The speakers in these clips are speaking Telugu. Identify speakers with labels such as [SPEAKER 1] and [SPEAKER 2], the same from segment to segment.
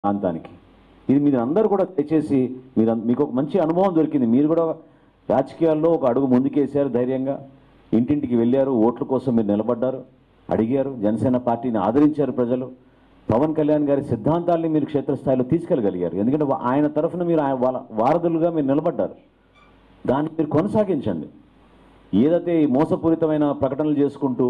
[SPEAKER 1] ప్రాంతానికి ఇది మీరు అందరూ కూడా దయచేసి మీరు మీకు ఒక మంచి అనుభవం దొరికింది మీరు కూడా రాజకీయాల్లో ఒక అడుగు ముందుకేశారు ధైర్యంగా ఇంటింటికి వెళ్ళారు ఓట్ల కోసం మీరు నిలబడ్డారు అడిగారు జనసేన పార్టీని ఆదరించారు ప్రజలు పవన్ కళ్యాణ్ గారి సిద్ధాంతాల్ని మీరు క్షేత్రస్థాయిలో తీసుకెళ్ళగలిగారు ఎందుకంటే వా- ఆయన తరఫున మీరు ఆయన వాళ్ళ వారధులుగా మీరు నిలబడ్డారు దాన్ని మీరు కొనసాగించండి ఏదైతే ఈ మోసపూరితమైన ప్రకటనలు చేసుకుంటూ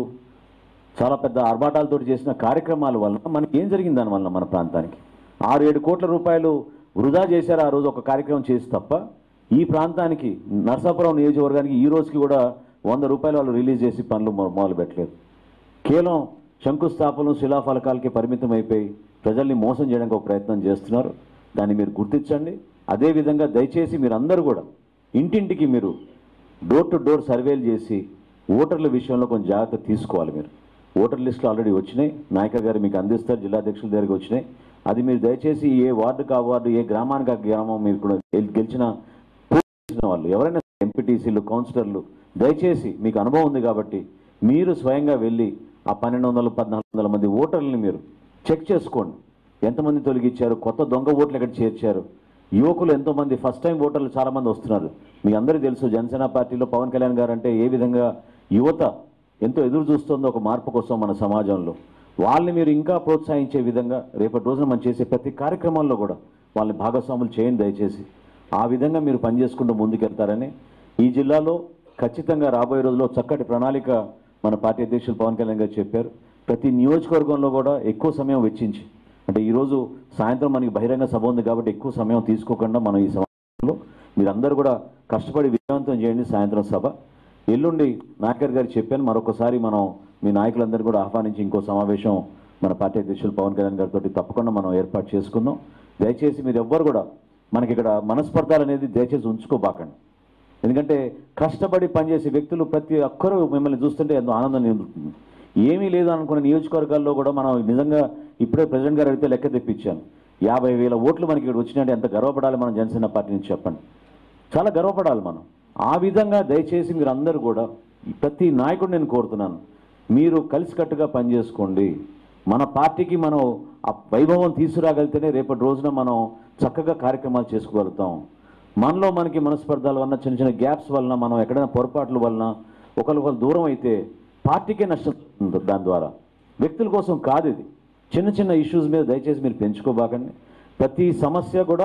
[SPEAKER 1] చాలా పెద్ద ఆర్భాటాలతో చేసిన కార్యక్రమాల వలన మనకి ఏం జరిగింది దానివల్ల మన ప్రాంతానికి ఆరు ఏడు కోట్ల రూపాయలు వృధా చేశారు ఆ రోజు ఒక కార్యక్రమం చేసి తప్ప ఈ ప్రాంతానికి నర్సాపురం నియోజకవర్గానికి ఈ రోజుకి కూడా వంద రూపాయలు వాళ్ళు రిలీజ్ చేసి పనులు మొ- మొదలు పెట్టలేదు కేవలం శంకుస్థాపనలు శిలాఫలకాలకి పరిమితం అయిపోయి ప్రజల్ని మోసం చేయడానికి ఒక ప్రయత్నం చేస్తున్నారు దాన్ని మీరు గుర్తించండి అదేవిధంగా దయచేసి మీరు అందరూ కూడా ఇంటింటికి మీరు డోర్ టు డోర్ సర్వేలు చేసి ఓటర్ల విషయంలో కొంచెం జాగ్రత్త తీసుకోవాలి మీరు ఓటర్ లిస్టులు ఆల్రెడీ వచ్చినాయి నాయకర్ గారు మీకు అందిస్తారు జిల్లా అధ్యక్షుల దగ్గరికి వచ్చినాయి అది మీరు దయచేసి ఏ వార్డుకు ఆ వార్డు ఏ గ్రామానికి ఆ గ్రామం మీరు కూడా గెల్- గెలిచిన చేసిన వాళ్ళు ఎవరైనా ఎంపీటీసీలు కౌన్సిలర్లు దయచేసి మీకు అనుభవం ఉంది కాబట్టి మీరు స్వయంగా వెళ్ళి ఆ పన్నెండు వందల పద్నాలుగు వందల మంది ఓటర్లని మీరు చెక్ చేసుకోండి ఎంతమంది తొలగించారు కొత్త దొంగ ఓట్లు ఎక్కడ చేర్చారు యువకులు ఎంతోమంది ఫస్ట్ టైం ఓటర్లు చాలా మంది వస్తున్నారు మీ అందరికీ తెలుసు జనసేన పార్టీలో పవన్ కళ్యాణ్ గారు అంటే ఏ విధంగా యువత ఎంతో ఎదురు చూస్తుందో ఒక మార్పు కోసం మన సమాజంలో వాళ్ళని మీరు ఇంకా ప్రోత్సహించే విధంగా రేపటి రోజున మనం చేసే ప్రతి కార్యక్రమాల్లో కూడా వాళ్ళని భాగస్వాములు చేయండి దయచేసి ఆ విధంగా మీరు పనిచేసుకుంటూ ముందుకెళ్తారని ఈ జిల్లాలో ఖచ్చితంగా రాబోయే రోజుల్లో చక్కటి ప్రణాళిక మన పార్టీ అధ్యక్షులు పవన్ కళ్యాణ్ గారు చెప్పారు ప్రతి నియోజకవర్గంలో కూడా ఎక్కువ సమయం వెచ్చించి అంటే ఈరోజు సాయంత్రం మనకి బహిరంగ సభ ఉంది కాబట్టి ఎక్కువ సమయం తీసుకోకుండా మనం ఈ సమావేశంలో మీరందరూ కూడా కష్టపడి విజయవంతం చేయండి సాయంత్రం సభ ఎల్లుండి నాయకర్ గారు చెప్పాను మరొకసారి మనం మీ నాయకులందరూ కూడా ఆహ్వానించి ఇంకో సమావేశం మన పార్టీ అధ్యక్షులు పవన్ కళ్యాణ్ గారితో తప్పకుండా మనం ఏర్పాటు చేసుకుందాం దయచేసి మీరు ఎవ్వరు కూడా మనకి ఇక్కడ మనస్పర్ధాలు అనేది దయచేసి ఉంచుకోబాకండి ఎందుకంటే కష్టపడి పనిచేసే వ్యక్తులు ప్రతి ఒక్కరూ మిమ్మల్ని చూస్తుంటే ఎంతో ఆనందం నిండుతుంది ఏమీ లేదు అనుకున్న నియోజకవర్గాల్లో కూడా మనం నిజంగా ఇప్పుడే ప్రెసిడెంట్ గారు అడిగితే లెక్క తెప్పించాను యాభై వేల ఓట్లు మనకి ఇక్కడ వచ్చినట్టు ఎంత గర్వపడాలి మనం జనసేన పార్టీ నుంచి చెప్పండి చాలా గర్వపడాలి మనం ఆ విధంగా దయచేసి మీరు అందరూ కూడా ఈ ప్రతి నాయకుడు నేను కోరుతున్నాను మీరు కలిసికట్టుగా పనిచేసుకోండి మన పార్టీకి మనం ఆ వైభవం తీసుకురాగలిగితేనే రేపటి రోజున మనం చక్కగా కార్యక్రమాలు చేసుకోగలుగుతాం మనలో మనకి మనస్పర్ధాల వలన చిన్న చిన్న గ్యాప్స్ వలన మనం ఎక్కడైనా పొరపాట్ల వలన ఒకరికొకరు దూరం అయితే పార్టీకే నష్టం ఉంటుంది దాని ద్వారా వ్యక్తుల కోసం కాదు ఇది చిన్న చిన్న ఇష్యూస్ మీద దయచేసి మీరు పెంచుకోబాకండి ప్రతి సమస్య కూడా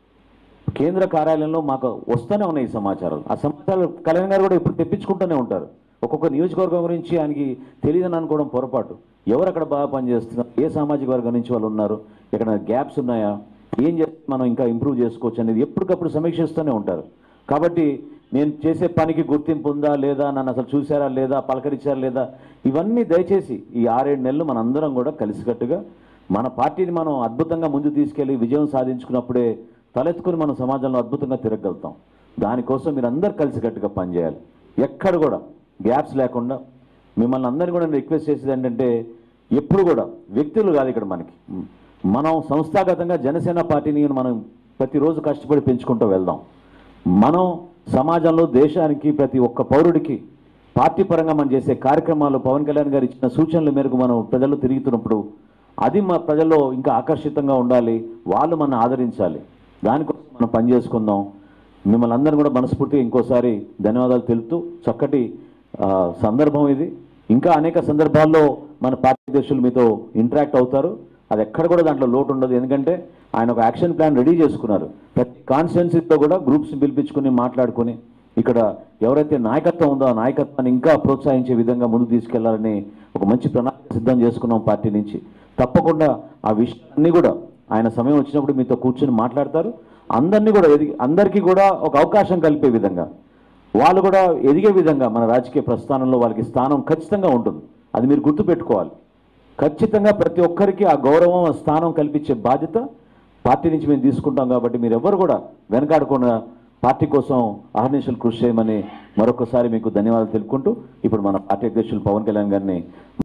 [SPEAKER 1] కేంద్ర కార్యాలయంలో మాకు వస్తూనే ఉన్నాయి ఈ సమాచారాలు ఆ సమాచారాలు కళ్యాణ్ గారు కూడా ఇప్పుడు తెప్పించుకుంటూనే ఉంటారు ఒక్కొక్క నియోజకవర్గం గురించి ఆయనకి తెలియదని అనుకోవడం పొరపాటు ఎవరు అక్కడ బాగా పనిచేస్తున్నారు ఏ సామాజిక వర్గం నుంచి వాళ్ళు ఉన్నారు ఎక్కడ గ్యాప్స్ ఉన్నాయా ఏం చేస్తే మనం ఇంకా ఇంప్రూవ్ చేసుకోవచ్చు అనేది ఎప్పటికప్పుడు సమీక్షిస్తూనే ఉంటారు కాబట్టి నేను చేసే పనికి గుర్తింపు ఉందా లేదా నన్ను అసలు చూసారా లేదా పలకరించారా లేదా ఇవన్నీ దయచేసి ఈ ఆరేడు నెలలు మనందరం కూడా కలిసికట్టుగా మన పార్టీని మనం అద్భుతంగా ముందు తీసుకెళ్లి విజయం సాధించుకున్నప్పుడే తలెత్తుకుని మన సమాజంలో అద్భుతంగా తిరగలుగుతాం దానికోసం మీరు అందరు కలిసికట్టుగా పనిచేయాలి ఎక్కడ కూడా గ్యాప్స్ లేకుండా మిమ్మల్ని అందరినీ కూడా నేను రిక్వెస్ట్ చేసేది ఏంటంటే ఎప్పుడు కూడా వ్యక్తులు కాదు ఇక్కడ మనకి మనం సంస్థాగతంగా జనసేన పార్టీని మనం ప్రతిరోజు కష్టపడి పెంచుకుంటూ వెళ్దాం మనం సమాజంలో దేశానికి ప్రతి ఒక్క పౌరుడికి పార్టీ పరంగా మనం చేసే కార్యక్రమాలు పవన్ కళ్యాణ్ గారు ఇచ్చిన సూచనల మేరకు మనం ప్రజల్లో తిరుగుతున్నప్పుడు అది మా ప్రజల్లో ఇంకా ఆకర్షితంగా ఉండాలి వాళ్ళు మనం ఆదరించాలి దానికోసం మనం పనిచేసుకుందాం మిమ్మల్ని అందరిని కూడా మనస్ఫూర్తిగా ఇంకోసారి ధన్యవాదాలు తెలుపుతూ చక్కటి ఆ, సందర్భం ఇది ఇంకా అనేక సందర్భాల్లో మన పార్టీ అధ్యక్షులు మీతో ఇంటరాక్ట్ అవుతారు అది ఎక్కడ కూడా దాంట్లో లోటు ఉండదు ఎందుకంటే ఆయన ఒక యాక్షన్ ప్లాన్ రెడీ చేసుకున్నారు ప్రతి కాన్స్టిట్యున్సీతో కూడా గ్రూప్స్ పిలిపించుకుని మాట్లాడుకుని ఇక్కడ ఎవరైతే నాయకత్వం ఉందో ఆ నాయకత్వాన్ని ఇంకా ప్రోత్సహించే విధంగా ముందుకు తీసుకెళ్లాలని ఒక మంచి ప్రణాళిక సిద్ధం చేసుకున్నాం పార్టీ నుంచి తప్పకుండా ఆ విషయాన్ని కూడా ఆయన సమయం వచ్చినప్పుడు మీతో కూర్చొని మాట్లాడతారు అందరినీ కూడా ఎదిగి అందరికీ కూడా ఒక అవకాశం కలిపే విధంగా వాళ్ళు కూడా ఎదిగే విధంగా మన రాజకీయ ప్రస్థానంలో వాళ్ళకి స్థానం ఖచ్చితంగా ఉంటుంది అది మీరు గుర్తుపెట్టుకోవాలి ఖచ్చితంగా ప్రతి ఒక్కరికి ఆ గౌరవం ఆ స్థానం కల్పించే బాధ్యత పార్టీ నుంచి మేము తీసుకుంటాం కాబట్టి మీరు ఎవరు కూడా వెనకాడకుండా పార్టీ కోసం అహర్నిశలు కృషి చేయమని మరొకసారి మీకు ధన్యవాదాలు తెలుపుకుంటూ ఇప్పుడు మన పార్టీ అధ్యక్షులు పవన్ కళ్యాణ్ గారిని